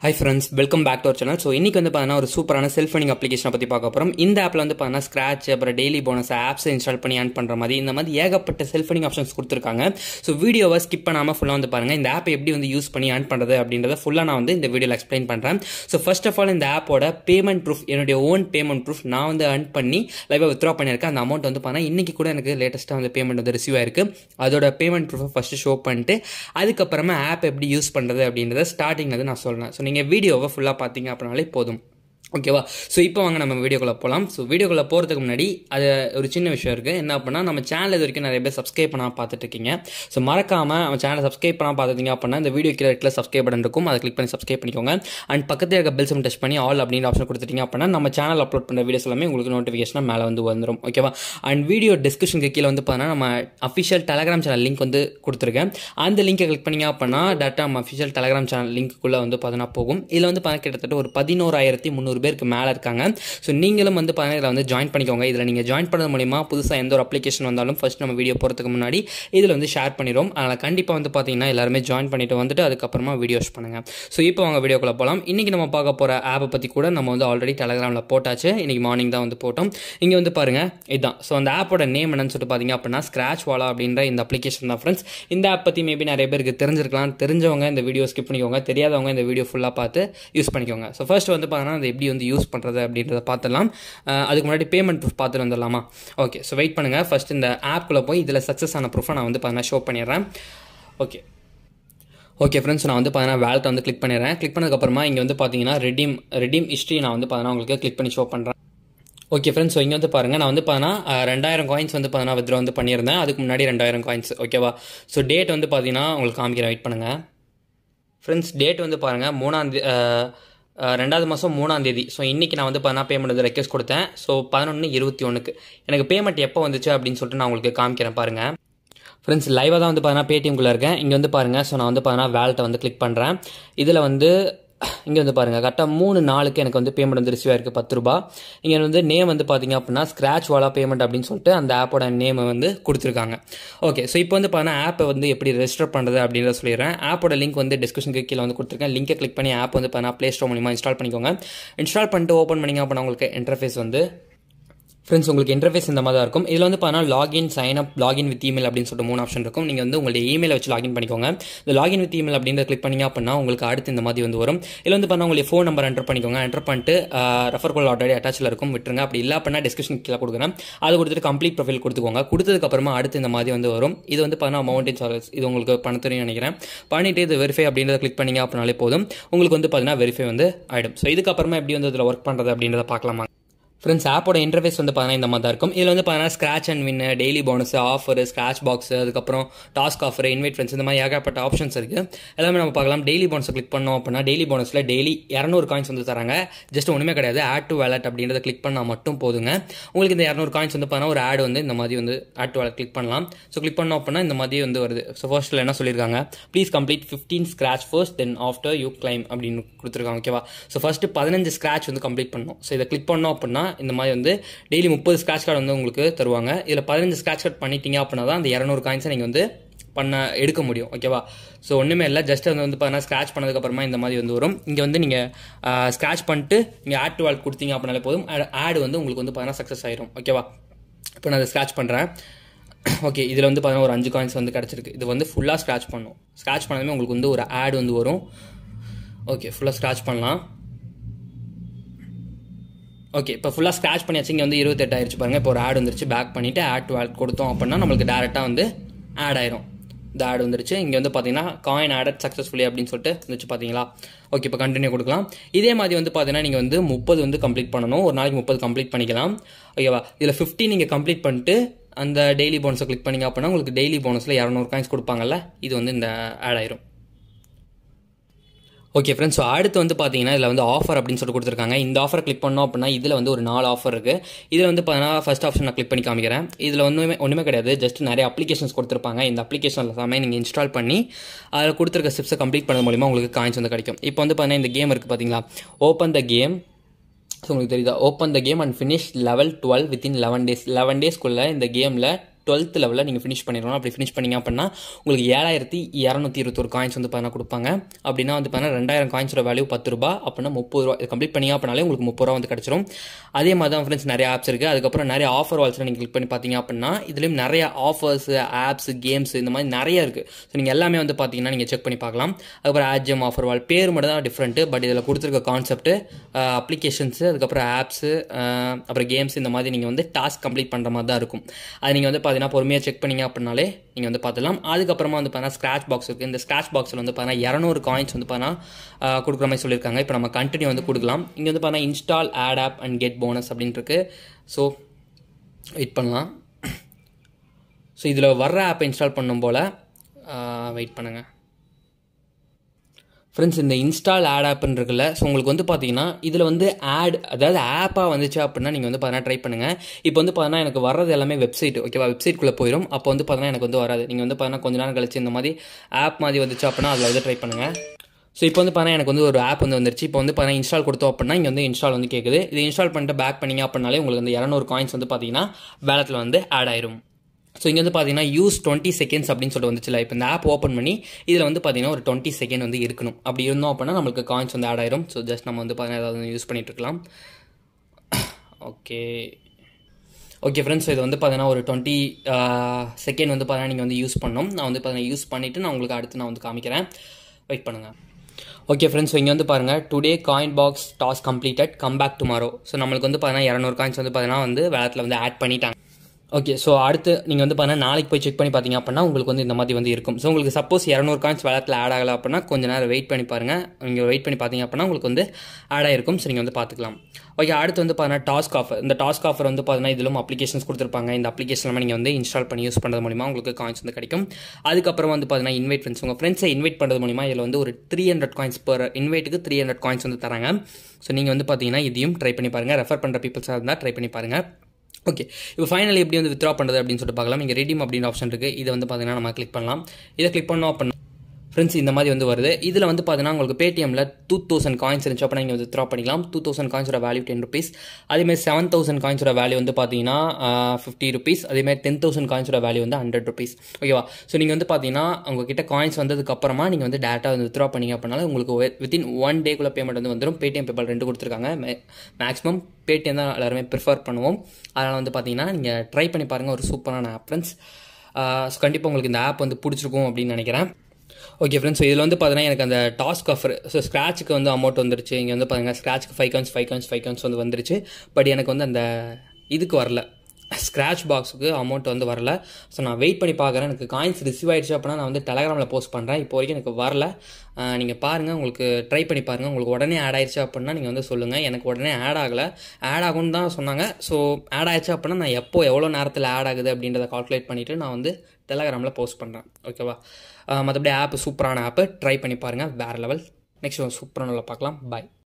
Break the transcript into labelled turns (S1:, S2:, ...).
S1: high friends welcome back to our channel so இன்றைக்கி வந்து பார்த்தீங்கன்னா ஒரு சூப்பரான செல்ஃப் ஃபண்டிங் அப்ளிகேஷனை பற்றி பார்க்க போகிறோம் இந்த ஆப்பில் வந்து பார்த்தீங்கன்னா ஸ்க்ராட்ச் அப்புறம் டெய்லி போனஸ் ஆப்ஸ் இன்ஸ்டால் பண்ணி ஆன் பண்ணுற மாதிரி இந்த மாதிரி ஏகப்பட்ட செல்ஃப் ஃபண்டிங் ஆப்ஷன்ஸ் கொடுத்துருக்காங்க ஸோ வீடியோவை ஸ்கிப் பண்ணாமல் ஃபுல்லாக வந்து பாருங்கள் இந்த ஆப் எப்படி வந்து யூஸ் பண்ணி ஆன் பண்ணுறது அப்படின்றத ஃபுல்லாக நான் வந்து இந்த வீடியோவில் எக்ஸ்பிளைன் பண்ணுறேன் ஸோ ஃபர்ஸ்ட் ஆஃப் ஆல் இந்த ஆப்போட பேமெண்ட் ப்ரூஃப் என்னுடைய ஓன் பேமெண்ட் ப்ரூஃப் நான் வந்து earn பண்ணி லைவாக வித்ரா பண்ணியிருக்கேன் அந்த அமௌண்ட் வந்து பார்த்தீங்கன்னா இன்றைக்கி கூட எனக்கு லேட்டஸ்ட்டாக வந்து பேமெண்ட் வந்து ரிசீவ் ஆயிருக்கு அதோட பேமெண்ட் ப்ரூஃபை ஃபஸ்ட்டு ஷோ பண்ணிட்டு அதுக்கப்புறமா ஆப் எப்படி யூஸ் பண்ணுறது அப்படின்றத ஸ்டார்டிங் வந்து நான் சொல்கிறேன் ஸோ நீங்கள் வீடியோவை ஃபுல்லாக பார்த்தீங்க அப்படின்னாலே போதும் ஓகேவா ஸோ இப்போ வாங்க நம்ம வீடியோக்குள்ளே போகலாம் ஸோ வீடியோக்குள்ளே போகிறதுக்கு முன்னாடி அது ஒரு சின்ன விஷயம் இருக்குது என்ன அப்படின்னா நம்ம சேனல் இது வரைக்கும் நிறைய பேர் சப்ஸ்கிரைப் பண்ணால் பார்த்துட்டு இருக்கீங்க ஸோ மறக்காமல் நம்ம சேனலை சப்ஸ்கிரைப் பண்ணால் பார்த்துட்டீங்க அப்படின்னா இந்த வீடியோ கீழே இருக்கிற சப்ஸ்கிரைப் பட்டன் இருக்கும் அதை கிளிக் பண்ணி சப்ஸ்கிரைப் பண்ணிக்கோங்க அண்ட் பக்கத்தில் இருக்க பெல் சிம் டச் பண்ணி ஆல் அப்படின்ற ஆப்ஷன் கொடுத்துட்டீங்க அப்படின்னா நம்ம சேனல் அப்லோட் பண்ணுற வீடியோஸ் எல்லாமே உங்களுக்கு நோட்டிஃபிகேஷனாக மேலே வந்து வந்துடும் ஓகேவா அண்ட் வீடியோ டிஸ்கிரிப்ஷனுக்கு கீழே வந்து பார்த்தீங்கன்னா நம்ம அஃபிஷியல் டெலகிராம் சேனல் லிங்க் வந்து கொடுத்துருக்கேன் அந்த லிங்கை கிளிக் பண்ணிங்க அப்படின்னா டேட்டா நம்ம அஃபிஷியல் டெலகிராம் சேனல் லிங்க்குள்ளே வந்து பார்த்தீங்கன்னா போகும் இதில் வந்து பார்த்தீங்கன்னா கிட்டத்தட்ட ஒரு பதினோராயிரத்தி முந்நூறு பேருக்கு மேலே இருக்காங்க ஸோ நீங்களும் வந்து பார்த்தீங்கன்னா இதில் வந்து ஜாயின் பண்ணிக்கோங்க இதில் நீங்கள் ஜாயின் பண்ணது மூலிமா புதுசாக எந்த ஒரு அப்ளிகேஷன் வந்தாலும் ஃபர்ஸ்ட் நம்ம வீடியோ போகிறதுக்கு முன்னாடி இதில் வந்து ஷேர் பண்ணிடும் அதனால் கண்டிப்பாக வந்து பார்த்தீங்கன்னா எல்லாருமே ஜாயின் பண்ணிட்டு வந்துட்டு அதுக்கப்புறமா வீடியோஸ் பண்ணுங்கள் ஸோ இப்போ அவங்க வீடியோக்குள்ளே போகலாம் இன்றைக்கி நம்ம பார்க்க போகிற ஆப்பை பற்றி கூட நம்ம வந்து ஆல்ரெடி டெலகிராமில் போட்டாச்சு இன்றைக்கி மார்னிங் தான் வந்து போட்டோம் இங்கே வந்து பாருங்கள் இதுதான் ஸோ அந்த ஆப்போட நேம் என்னன்னு சொல்லிட்டு பார்த்தீங்க அப்படின்னா ஸ்க்ராச் வாலா அப்படின்ற இந்த அப்ளிகேஷன் தான் ஃப்ரெண்ட்ஸ் இந்த ஆப் பற்றி மேபி நிறைய பேருக்கு தெரிஞ்சிருக்கலாம் தெரிஞ்சவங்க இந்த வீடியோ ஸ்கிப் பண்ணிக்கோங்க தெரியாதவங்க இந்த வீடியோ ஃபுல்லாக பார்த்து யூஸ் பண்ணிக்கோங்க ஸோ ஃபர்ஸ்ட் வந்து பார்த்தீங்கன்னா அது எப்படி வந்து யூஸ் பண்ணுறது அப்படின்றத பார்த்துடலாம் அஹ் அதுக்கு முன்னாடி பேமெண்ட் ப்ரூஃப் பார்த்துட்டு வந்துடலாமா ஓகே ஸோ வெயிட் பண்ணுங்கள் ஃபர்ஸ்ட் இந்த ஆப்குள்ளே போய் இதில் சக்ஸஸ் ஆன ப்ரூஃபை நான் வந்து பார்த்தீங்கன்னா ஷோ பண்ணிடுறேன் ஓகே ஓகே ஃப்ரெண்ட்ஸ் நான் வந்து பார்த்தீங்கன்னா வேலட்டை வந்து கிளிக் பண்ணிடுறேன் கிளிக் பண்ணதுக்கப்புறமா இங்கே வந்து பார்த்தீங்கன்னா ரெடீம் ரெடீம் ஹிஸ்ட்ரி நான் வந்து பார்த்தீங்கன்னா உங்களுக்கு கிளிக் பண்ணி ஷோ பண்ணுறேன் ஓகே ஃப்ரெண்ட்ஸ் ஸோ இங்கே வந்து பாருங்கள் நான் வந்து பார்த்தீங்கன்னா ரெண்டாயிரம் காயின்ஸ் வந்து பார்த்தீங்கன்னா வித்ரா வந்து பண்ணியிருந்தேன் அதுக்கு முன்னாடி ரெண்டாயிரம் காயின்ஸ் ஓகேவா ஸோ டேட் வந்து பார்த்தீங்கன்னா உங்களுக்கு காமிக்கிறேன் வெயிட் பண்ணுங்கள் ஃப்ரெண்ட்ஸ் டேட் வந்து பாருங்கள் மூணாந்தே ரெண்டாவது மாதம் மூணாம் தேதி ஸோ இன்றைக்கி நான் வந்து பார்த்தீங்கன்னா பேமெண்ட் வந்து ரெக்வஸ்ட் கொடுத்தேன் ஸோ பதினொன்று இருபத்தி ஒன்றுக்கு எனக்கு பேமெண்ட் எப்போ வந்துச்சு அப்படின்னு சொல்லிட்டு நான் உங்களுக்கு காமிக்கிறேன் பாருங்கள் ஃப்ரெண்ட்ஸ் லைவாக தான் வந்து பார்த்தீங்கன்னா பேடிஎம்குள்ளே இருக்கேன் இங்கே வந்து பாருங்கள் ஸோ நான் வந்து பார்த்தீங்கன்னா வேலட்டை வந்து கிளிக் பண்ணுறேன் இதில் வந்து இங்கே வந்து பாருங்கள் கரெக்டாக மூணு நாளுக்கு எனக்கு வந்து பேமெண்ட் வந்து ரிசீவ் ஆயிருக்கு பத்து ரூபா இங்கே வந்து நேம் வந்து பார்த்தீங்க அப்படின்னா ஸ்க்ராச் வாலா பேமெண்ட் அப்படின்னு சொல்லிட்டு அந்த ஆப்போட நேமை வந்து கொடுத்துருக்காங்க ஓகே ஸோ இப்போ வந்து பார்த்தீங்கன்னா ஆப்பை வந்து எப்படி ரெஜிஸ்டர் பண்ணுறது அப்படின்றத சொல்லிடுறேன் ஆப்போட லிங்க் வந்து டிஸ்கிரிப்ஷனுக்கு கீழே வந்து கொடுத்துருக்கேன் லிங்கை கிளிக் பண்ணி ஆப் வந்து பார்த்தீங்கன்னா ப்ளே ஸ்டோர் மூலிமா இன்ஸ்டால் பண்ணிக்கோங்க இன்ஸ்டால் பண்ணிட்டு ஓப்பன் பண்ணிங்க அப்படின்னா உங்களுக்கு இன்டர்ஃபேஸ் வந்து ஃப்ரெண்ட்ஸ் உங்களுக்கு இன்டர்ஃபேஸ் இந்த மாதிரி தான் இருக்கும் இதில் வந்து பார்த்தீங்கன்னா login sign up login with email அப்படின்னு சொல்லிட்டு மூணு ஆப்ஷன் இருக்கும் நீங்கள் வந்து உங்களுடைய இமெயிலை வச்சு லாகின் பண்ணிக்கோங்க இந்த லாகின் வித் இமெயில் அப்படின்றத கிளிக் பண்ணிங்க அப்படின்னா உங்களுக்கு அடுத்து இந்த மாதிரி வந்து வரும் இதில் வந்து பார்த்தா உங்களுடைய ஃபோன் நம்பர் என்டர் பண்ணிக்கோங்க என்டர் பண்ணிட்டு ரெஃபர் கோல் ஆல்ரெடி அட்டாச்சில் இருக்கும் விட்டுருங்க அப்படி இல்லை அப்படின்னா டிஸ்கிரிப்ஷன் கீழே கொடுக்குறேன் அது கொடுத்துட்டு கம்ப்ளீட் ப்ரொஃபைல் கொடுத்துக்கோங்க கொடுத்ததுக்கப்புறமா அடுத்து இந்த மாதிரி வந்து வரும் இது வந்து பார்த்தீங்கன்னா மவுண்டன் சார்ஜஸ் இது உங்களுக்கு பணத்துறையும் நினைக்கிறேன் பண்ணிட்டு இது வெரிஃபை அப்படின்றத கிளிக் பண்ணிங்க அப்படின்னாலே போதும் உங்களுக்கு வந்து பார்த்தீங்கன்னா வெரிஃபை வந்து ஆகிடும் ஸோ இதுக்கப்புறமா எப்படி வந்து இதில் ஒர்க் பண்ணுறது அப்படின்றத பார்க்கலாமா ஃப்ரெண்ட்ஸ் ஆப்போட இன்டர்ஃபேஸ் வந்து பார்த்தீங்கன்னா இந்த மாதிரி தான் இருக்கும் இதில் வந்து பார்த்தீங்கன்னா scratch and win daily bonus offer scratch box அதுக்கப்புறம் டாஸ்க் ஆஃபர் இன்வைட் ஃப்ரெண்ட்ஸ் இந்த மாதிரி ஏகப்பட்ட ஆப்ஷன்ஸ் இருக்குது எல்லாமே நம்ம பார்க்கலாம் டெய்லி போனஸை கிளிக் பண்ணோம் அப்படின்னா டெய்லி போனஸில் டெய்லி இரநூறு காயின்ஸ் வந்து தராங்க ஜஸ்ட் ஒன்றுமே கிடையாது ஆட் டு வேலட் அப்படின்றத கிளிக் பண்ணால் மட்டும் போதுங்க உங்களுக்கு இந்த இரநூறு காயின்ஸ் வந்து பார்த்தீங்கன்னா ஒரு ஆட் வந்து இந்த மாதிரி வந்து ஆட் டு வேலட் கிளிக் பண்ணலாம் ஸோ கிளிக் பண்ணோம் அப்படின்னா இந்த மாதிரி வந்து வருது ஸோ ஃபர்ஸ்ட்டில் என்ன சொல்லியிருக்காங்க please complete fifteen scratch first then after you claim அப்படின்னு கொடுத்துருக்காங்க ஓகேவா ஸோ ஃபஸ்ட்டு பதினஞ்சு ஸ்க்ராச் வந்து கம்ப்ளீட் பண்ணணும் ஸோ இதை கிளிக் பண்ணோம் அப்படின்னா இந்த மாதிரி வந்து டெய்லி முப்பது ஸ்க்ராட்ச் கார்டு வந்து உங்களுக்கு தருவாங்க இதில் பதினஞ்சு ஸ்க்ராட்ச் கார்டு பண்ணிட்டீங்க அப்படின்னா தான் அந்த இரநூறு காயின்ஸை நீங்கள் வந்து பண்ண எடுக்க முடியும் ஓகேவா ஸோ ஒன்றுமே இல்லை ஜஸ்ட் அது வந்து பார்த்தீங்கன்னா ஸ்க்ராச் பண்ணதுக்கப்புறமா இந்த மாதிரி வந்து வரும் இங்கே வந்து நீங்கள் ஸ்க்ராச் பண்ணிட்டு நீங்கள் ஆட் டு வால் கொடுத்தீங்க அப்படின்னாலே போதும் ஆட் வந்து உங்களுக்கு வந்து பார்த்தீங்கன்னா சக்ஸஸ் ஆயிரும் ஓகேவா இப்போ நான் அதை ஸ்க்ராச் பண்ணுறேன் ஓகே இதில் வந்து பார்த்தீங்கன்னா ஒரு அஞ்சு காயின்ஸ் வந்து கிடச்சிருக்கு இது வந்து ஃபுல்லாக ஸ்க்ராச் பண்ணும் ஸ்க்ராச் பண்ணதுமே உங்களுக்கு வந்து ஒரு ஆட் வந்து வரும் ஓகே ஃபுல்லாக ஸ்க்ராச் பண்ணலாம் ஓகே இப்போ ஃபுல்லாக ஸ்க்ராச் பண்ணியாச்சு இங்கே வந்து இருபத்தெட்டு ஆயிடுச்சு பாருங்கள் இப்போ ஒரு ஆட் வந்துருச்சு பேக் பண்ணிவிட்டு ஆட் டு ஆட் கொடுத்தோம் அப்படின்னா நம்மளுக்கு டேரெக்டாக வந்து ஆட் ஆயிரும் இந்த ஆட் வந்துருச்சு இங்கே வந்து பார்த்தீங்கன்னா காயின் ஆடட் சக்ஸஸ்ஃபுல்லி அப்படின்னு சொல்லிட்டு வந்துச்சு பார்த்தீங்களா ஓகே இப்போ கண்டினியூ கொடுக்கலாம் இதே மாதிரி வந்து பார்த்தீங்கன்னா நீங்கள் வந்து முப்பது வந்து கம்ப்ளீட் பண்ணணும் ஒரு நாளைக்கு முப்பது கம்ப்ளீட் பண்ணிக்கலாம் ஓகேவா இதில் ஃபிஃப்டி நீங்கள் கம்ப்ளீட் பண்ணிட்டு அந்த டெய்லி போனஸை கிளிக் பண்ணிங்க அப்படின்னா உங்களுக்கு டெய்லி போனஸில் இரநூறு காயின்ஸ் கொடுப்பாங்கல்ல இது வந்து இந்த ஆட் ஆயிரும் ஓகே ஃப்ரெண்ட்ஸ் ஸோ அடுத்து வந்து பார்த்தீங்கன்னா இதில் வந்து ஆஃபர் அப்படின்னு சொல்லிட்டு கொடுத்துருக்காங்க இந்த ஆஃபர் கிளிக் பண்ணோம் அப்படின்னா இதில் வந்து ஒரு நாலு ஆஃபர் இருக்குது இதில் வந்து பார்த்தீங்கன்னா ஃபஸ்ட் ஆப்ஷன் நான் கிளிக் பண்ணி காமிக்கிறேன் இதில் ஒன்றுமே ஒன்றுமே கிடையாது ஜஸ்ட் நிறைய அப்ளிகேஷன்ஸ் கொடுத்துருப்பாங்க இந்த அப்ளிகேஷன் எல்லாமே நீங்கள் இன்ஸ்டால் பண்ணி அதில் கொடுத்துருக்க ஸ்டெப்ஸை கம்ப்ளீட் பண்ண மூலிமா உங்களுக்கு காயின்ஸ் வந்து கிடைக்கும் இப்போ வந்து பார்த்தீங்கன்னா இந்த கேம் இருக்குது பார்த்தீங்களா ஓப்பன் த கேம் ஸோ உங்களுக்கு தெரியுதா open the game and finish level twelve within eleven days eleven டேஸ்க்குள்ளே இந்த கேமில் டுவெல்த் லெவலில் நீங்கள் ஃபினிஷ் பண்ணிடணும் அப்படி ஃபினிஷ் பண்ணீங்க அப்படின்னா உங்களுக்கு ஏழாயிரத்தி இரநூத்தி இருபத்தொரு காயின்ஸ் வந்து பார்த்தீங்கன்னா கொடுப்பாங்க அப்படின்னா வந்து பார்த்தீங்கன்னா ரெண்டாயிரம் காயின்ஸோட வேல்யூ பத்து ரூபா அப்படின்னா முப்பது ரூபா இது கம்ப்ளீட் பண்ணீங்க அப்படின்னாலே உங்களுக்கு முப்பது ரூபா வந்து கிடச்சிரும் அதே மாதிரி தான் ஃப்ரெண்ட்ஸ் நிறைய ஆப்ஸ் இருக்குது அதுக்கப்புறம் நிறைய ஆஃபர் வால்ஸில் நீங்கள் கிளிக் பண்ணி பார்த்தீங்க அப்படின்னா இதுலேயும் நிறைய ஆஃபர்ஸ் ஆப்ஸ் கேம்ஸ் இந்த மாதிரி நிறைய இருக்குது ஸோ நீங்கள் எல்லாமே வந்து பார்த்தீங்கன்னா நீங்கள் செக் பண்ணி பார்க்கலாம் அதுக்கப்புறம் ஆஜம் ஆஃபர் வால் பேர் மட்டும் தான் டிஃப்ரெண்ட்டு பட் இதில் கொடுத்துருக்க கான்செப்ட் அப்ளிகேஷன்ஸு அதுக்கப்புறம் ஆப்ஸு அப்புறம் கேம்ஸ் இந்த மாதிரி நீங்கள் வந்து டாஸ்க் கம்ப்ளீட் பண்ணுற மாதிரி தான் இருக்கும் அது நீங்கள் வந்து பார்த்தீங்கன்னா பொறுமையாக செக் பண்ணீங்க அப்படின்னாலே நீங்கள் வந்து பார்த்துலாம் அதுக்கப்புறமா வந்து பார்த்தீங்கன்னா ஸ்க்ராச் பாக்ஸ் இருக்குது இந்த ஸ்க்ராச் பாக்ஸில் வந்து பார்த்தீங்கன்னா இரநூறு காயின்ஸ் வந்து பார்த்தீங்கன்னா கொடுக்குற மாதிரி சொல்லியிருக்காங்க இப்போ நம்ம கண்டினியூ வந்து கொடுக்கலாம் இங்கே வந்து பார்த்தீங்கன்னா install add app and get bonus அப்படின்ட்டு இருக்கு ஸோ வெயிட் பண்ணலாம் ஸோ இதில் வர்ற ஆப்பை இன்ஸ்டால் பண்ணும் போல் வெயிட் பண்ணுங்கள் ஃப்ரெண்ட்ஸ் இந்த இன்ஸ்டால் ஆட் ஆப்னு இருக்குல்ல ஸோ உங்களுக்கு வந்து பார்த்தீங்கன்னா இதில் வந்து ஆட் அதாவது ஆப்பாக வந்துச்சு அப்படின்னா நீங்கள் வந்து பார்த்தீங்கன்னா ட்ரை பண்ணுங்கள் இப்போ வந்து பார்த்தீங்கன்னா எனக்கு வர்றது எல்லாமே வெப்சைட் ஓகேவா வெப்சைட்குள்ளே போயிடும் அப்போ வந்து பார்த்தீங்கன்னா எனக்கு வந்து வராது நீங்கள் வந்து பார்த்தீங்கன்னா கொஞ்ச நேரம் கழிச்சு இந்த மாதிரி ஆப் மாதிரி வந்துச்சு அப்படின்னா அதில் வந்து ட்ரை பண்ணுங்கள் ஸோ இப்போ வந்து பார்த்தீங்கன்னா எனக்கு வந்து ஒரு ஆப் வந்து வந்துருச்சு இப்போ வந்து பார்த்தீங்கன்னா இன்ஸ்டால் கொடுத்தோம் அப்படின்னா இங்கே வந்து இன்ஸ்டால் வந்து கேட்குது இது இன்ஸ்டால் பண்ணிட்டு பேக் பண்ணிங்க அப்படின்னாலே உங்களுக்கு வந்து இரநூறு காயின்ஸ் வந்து பார்த்தீங்கன்னா வேலத்தில் வந்து ஆட் ஆயிரும் ஸோ இங்கே வந்து பார்த்தீங்கன்னா யூஸ் டுவெண்ட்டி செகண்ட்ஸ் அப்படின்னு சொல்லிட்டு வந்துச்சுல இப்போ இந்த ஆப் ஓப்பன் பண்ணி இதில் வந்து பார்த்தீங்கன்னா ஒரு டுவெண்ட்டி செகண்ட் வந்து இருக்கணும் அப்படி இருந்தோம் அப்படின்னா நம்மளுக்கு காயின்ஸ் வந்து ஆட் ஆயிரும் ஸோ ஜஸ்ட் நம்ம வந்து பார்த்தீங்கன்னா ஏதாவது யூஸ் பண்ணிட்டு இருக்கலாம் ஓகே ஓகே ஃப்ரெண்ட்ஸ் இது வந்து பார்த்தீங்கன்னா ஒரு டுவெண்ட்டி செகண்ட் வந்து பார்த்தீங்கன்னா நீங்கள் வந்து யூஸ் பண்ணணும் நான் வந்து பார்த்தீங்கன்னா யூஸ் பண்ணிவிட்டு நான் உங்களுக்கு அடுத்து நான் வந்து காமிக்கிறேன் வெயிட் பண்ணுங்கள் ஓகே ஃப்ரெண்ட்ஸ் இங்கே வந்து பாருங்கள் today coin box task completed come back tomorrow so நம்மளுக்கு வந்து பார்த்தீங்கன்னா இரநூறு காயின்ஸ் வந்து பார்த்தீங்கன்னா வந்து வேலத்தில் வந்து ஆட் பண்ணிட்டாங்க ஓகே ஸோ அடுத்து நீங்கள் வந்து பார்த்தீங்கன்னா நாளைக்கு போய் செக் பண்ணி பார்த்தீங்க அப்படின்னா உங்களுக்கு வந்து இந்த மாதிரி வந்து இருக்கும் ஸோ உங்களுக்கு சப்போஸ் இரநூறு காயின்ஸ் வேலத்தில் ஆட் ஆகலை அப்படின்னா கொஞ்சம் நேரம் வெயிட் பண்ணி பாருங்கள் நீங்கள் வெயிட் பண்ணி பார்த்தீங்க அப்படின்னா உங்களுக்கு வந்து ஆட் ஆகிருக்கும் ஸோ நீங்கள் வந்து பார்த்துக்கலாம் ஓகே அடுத்து வந்து பார்த்தீங்கன்னா டாஸ்க் ஆஃபர் இந்த டாஸ்க் ஆஃபர் வந்து பார்த்தீங்கன்னா இதிலும் அப்ளிகேஷன்ஸ் கொடுத்துருப்பாங்க இந்த அப்ளிகேஷன் நீங்கள் வந்து இன்ஸ்டால் பண்ணி யூஸ் பண்ணுறது மூலிமா உங்களுக்கு காயின்ஸ் வந்து கிடைக்கும் அதுக்கப்புறம் வந்து பார்த்தீங்கன்னா இன்வைட் ஃப்ரெண்ட்ஸ் உங்கள் ஃப்ரெண்ட்ஸை இன்வைட் பண்ணுறது மூலிமா இதில் வந்து ஒரு த்ரீ ஹண்ட்ரட் காயின்ஸ் பர் இன்வைட்டுக்கு த்ரீ ஹண்ட்ரட் காயின்ஸ் வந்து தராங்க ஸோ நீங்கள் வந்து பார்த்தீங்கன்னா இதையும் ட்ரை பண்ணி பாருங்கள் ரெஃபர் பண்ணுற பீப்புள்ஸாக இருந்தால் ட்ரை பண்ணி பாருங்கள் ஓகே இப்போ ஃபைனலி எப்படி வந்து வித்ரா பண்ணுறது அப்படின்னு சொல்லிட்டு பார்க்கலாம் இங்கே ரெடீம் அப்படின்ற ஆப்ஷன் இருக்குது இதை வந்து பார்த்தீங்கன்னா நம்ம கிளிக் பண்ணலாம் இதை கிளிக் பண்ணோம் அப்படின்னா ஃப்ரெண்ட்ஸ் இந்த மாதிரி வந்து வருது இதில் வந்து பார்த்தீங்கன்னா உங்களுக்கு பேடிஎம்மில் டூ தௌசண்ட் காயின்ஸ் இருந்துச்சு அப்படின்னா நீங்கள் வந்து வித்ரா பண்ணிக்கலாம் டூ தௌசண்ட் காயின்ஸோட வேல்யூ டென் ருபீஸ் அதேமாதிரி செவன் தௌசண்ட் காயின்ஸோட வேல்யூ வந்து பார்த்தீங்கன்னா ஃபிஃப்டி ருபீஸ் அதேமாதிரி டென் தௌசண்ட் காயின்ஸோட வேல்யூ வந்து ஹண்ட்ரட் ருபீஸ் ஓகேவா ஸோ நீங்கள் வந்து பார்த்தீங்கன்னா உங்ககிட்ட காயின்ஸ் வந்ததுக்கப்புறமா நீங்கள் வந்து டேட்டா வந்து வித்ரா பண்ணிங்க அப்படின்னால உங்களுக்கு வித்தின் ஒன் டேக்குள்ளே பேமெண்ட் வந்து வந்துடும் பேடிஎம் பேபால் ரெண்டு கொடுத்துருக்காங்க மேக்ஸிமம் பேடிஎம் தான் எல்லாருமே ப்ரிஃபர் பண்ணுவோம் அதனால் வந்து பார்த்தீங்கன்னா நீங்கள் ட்ரை பண்ணி பாருங்கள் ஒரு சூப்பரான ஆப் ஃப்ரெண்ட்ஸ் ஸோ கண்டிப்பாக உங்களுக்கு இந்த ஆப் வந்து பிடிச்சிருக்கும் அப்படின்னு நினைக்கிறேன் ஓகே ஃப்ரெண்ட்ஸ் ஸோ இதில் வந்து பார்த்தீங்கன்னா எனக்கு அந்த டாஸ்க் ஆஃபர் ஸோ ஸ்க்ராட்சுக்கு வந்து அமௌண்ட் வந்துருச்சு இங்கே வந்து பார்த்தீங்கன்னா ஸ்க்ராட்ச்க்கு five coins five coins five coins வந்து வந்துருச்சு பட் எனக்கு வந்து அந்த இதுக்கு வரல ஸ்க்ராட்ச் பாக்ஸுக்கு அமௌண்ட் வந்து வரல ஸோ நான் வெயிட் பண்ணி பார்க்குறேன் எனக்கு காயின்ஸ் ரிசீவ் ஆயிடுச்சு அப்படின்னா நான் வந்து டெலகிராமில் போஸ்ட் பண்ணுறேன் இப்போ வரைக்கும் எனக்கு வரல நீங்கள் பாருங்கள் உங்களுக்கு ட்ரை பண்ணி பாருங்கள் உங்களுக்கு உடனே ஆட் ஆயிடுச்சு அப்படின்னா நீங்கள் வந்து சொல்லுங்கள் எனக்கு உடனே ஆட் ஆகலை ஆட் ஆகும்னு தான் சொன்னாங்க ஸோ ஆட் ஆயிடுச்சு அப்படின்னா நான் எப்போ எவ்வளோ நேரத்தில் ஆட் ஆகுது அப்படின்றத கால்குலேட் பண்ணிவிட்டு நான் வந்து டெலகிராமில் போஸ்ட் பண்ணுறேன் ஓகேவா மற்றபடி ஆப் சூப்பரான ஆப்பு ட்ரை பண்ணி பாருங்கள் வேறு லெவல் நெக்ஸ்ட் சூப்பரான பார்க்கலாம் பாய்